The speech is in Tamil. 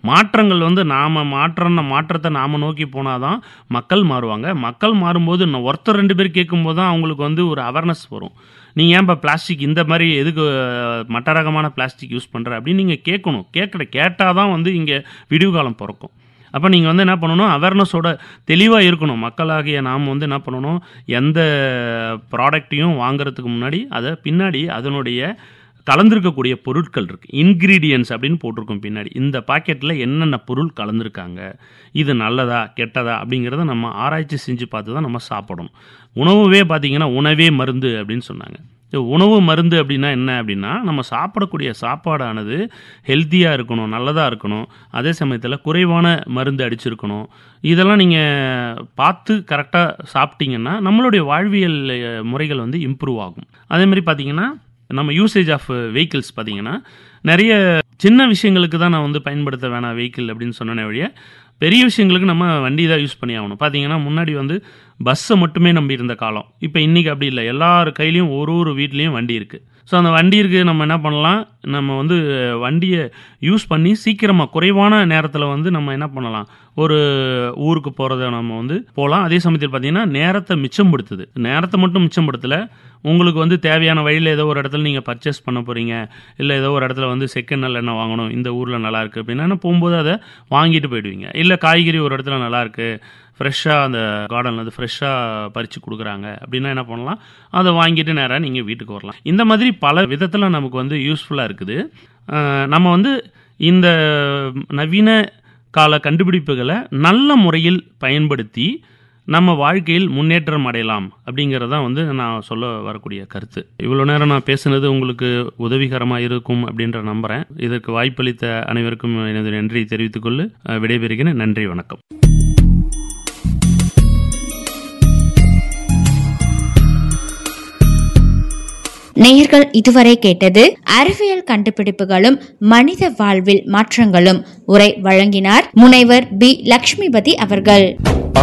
மாற்றங்கள் வந்து நாம் மாற்ற மாற்றத்தை நாம் நோக்கி போனால் தான் மக்கள் மாறுவாங்க மக்கள் மாறும்போது இன்னும் ஒருத்தர் ரெண்டு பேர் கேட்கும்போது தான் அவங்களுக்கு வந்து ஒரு அவேர்னஸ் வரும் நீங்கள் ஏன்பா பிளாஸ்டிக் இந்த மாதிரி எதுக்கு அஹ், மட்ட ரகமான பிளாஸ்டிக் யூஸ் பண்ணுற அப்படின்னு நீங்கள் கேட்கணும் கேட்குற கேட்டால் தான் வந்து இங்கே விடிவு காலம் பிறக்கும் அப்போ நீங்கள் வந்து என்ன பண்ணணும் அவேர்னஸோட தெளிவாக இருக்கணும் மக்களாகிய நாம் வந்து என்ன பண்ணணும் எந்த ப்ராடக்ட்டையும் வாங்குறதுக்கு முன்னாடி அதை பின்னாடி அதனுடைய கலந்திருக்கக்கூடிய பொருட்கள் இருக்குது இன்க்ரீடியன்ஸ் அப்படின்னு போட்டிருக்கோம் பின்னாடி இந்த பாக்கெட்டில் என்னென்ன பொருள் கலந்துருக்காங்க இது நல்லதா கெட்டதா அப்படிங்கிறத நம்ம ஆராய்ச்சி செஞ்சு பார்த்து தான் நம்ம சாப்பிடணும் உணவுவே பார்த்தீங்கன்னா உணவே மருந்து அப்படின்னு சொன்னாங்க இந்த உணவு மருந்து அப்படின்னா என்ன அப்படின்னா நம்ம சாப்பிடக்கூடிய சாப்பாடானது ஹெல்த்தியாக இருக்கணும் நல்லதாக இருக்கணும் அதே சமயத்தில் குறைவான மருந்து அடிச்சிருக்கணும் இதெல்லாம் நீங்கள் பார்த்து கரெக்டாக சாப்பிட்டீங்கன்னா நம்மளுடைய வாழ்வியல் அஹ், முறைகள் வந்து இம்ப்ரூவ் ஆகும் அதே மாதிரி பார்த்தீங்கன்னா நம்ம யூசேஜ் ஆஃப் வெஹிக்கிள்ஸ் பார்த்தீங்கன்னா நிறைய சின்ன விஷயங்களுக்கு தான் நான் வந்து பயன்படுத்த வேணாம் வெஹிக்கிள் அப்படின்னு சொன்னேனே வழிய பெரிய விஷயங்களுக்கு நம்ம வண்டி தான் யூஸ் பண்ணி ஆகணும் பார்த்தீங்கன்னா முன்னாடி வந்து பஸ்ஸை மட்டுமே நம்பி இருந்த காலம் இப்போ இன்றைக்கி அப்படி இல்லை எல்லார் கையிலையும் ஒரு ஒரு வீட்லேயும் வண்டி இருக்குது ஸோ அந்த வண்டி இருக்குது நம்ம என்ன பண்ணலாம் நம்ம வந்து வண்டியை யூஸ் பண்ணி சீக்கிரமாக குறைவான நேரத்தில் வந்து நம்ம என்ன பண்ணலாம் ஒரு ஊருக்கு போகிறத நம்ம வந்து போகலாம் அதே சமயத்தில் பார்த்தீங்கன்னா நேரத்தை மிச்சப்படுத்துது நேரத்தை மட்டும் மிச்சப்படுத்தலை உங்களுக்கு வந்து தேவையான வழியில் ஏதோ ஒரு இடத்துல நீங்கள் பர்ச்சேஸ் பண்ண போகிறீங்க இல்லை ஏதோ ஒரு இடத்துல வந்து செகண்ட் நல்ல எண்ணெய் வாங்கணும் இந்த ஊரில் நல்லா இருக்குது அப்படின்னா போகும்போது அதை வாங்கிட்டு போயிடுவீங்க இல்லை காய்கறி ஒரு இடத்துல நல்லா இருக்கு ஃப்ரெஷ்ஷாக அந்த கார்டனில் வந்து ஃப்ரெஷ்ஷாக பறித்து கொடுக்குறாங்க அப்படின்னா என்ன பண்ணலாம் அதை வாங்கிட்டு நேராக நீங்கள் வீட்டுக்கு வரலாம் இந்த மாதிரி பல விதத்தில் நமக்கு வந்து யூஸ்ஃபுல்லாக இருக்குது அஹ் நம்ம வந்து இந்த நவீன கால கண்டுபிடிப்புகளை நல்ல முறையில் பயன்படுத்தி நம்ம வாழ்க்கையில் முன்னேற்றம் அடையலாம் அப்படிங்கிறது தான் வந்து நான் சொல்ல வரக்கூடிய கருத்து இவ்வளோ நேரம் நான் பேசுனது உங்களுக்கு உதவிகரமாக இருக்கும் அப்படின்ற நம்புகிறேன் இதற்கு வாய்ப்பளித்த அனைவருக்கும் எனது நன்றி தெரிவித்துக்கொள்ளு அஹ், விடைபெறுகிறேன் நன்றி வணக்கம் நேயர்கள் இதுவரை கேட்டது அறிவியல் கண்டுபிடிப்புகளும் மனித வாழ்வில் மாற்றங்களும் உரை வழங்கினார் முனைவர் பி லக்ஷ்மிபதி அவர்கள்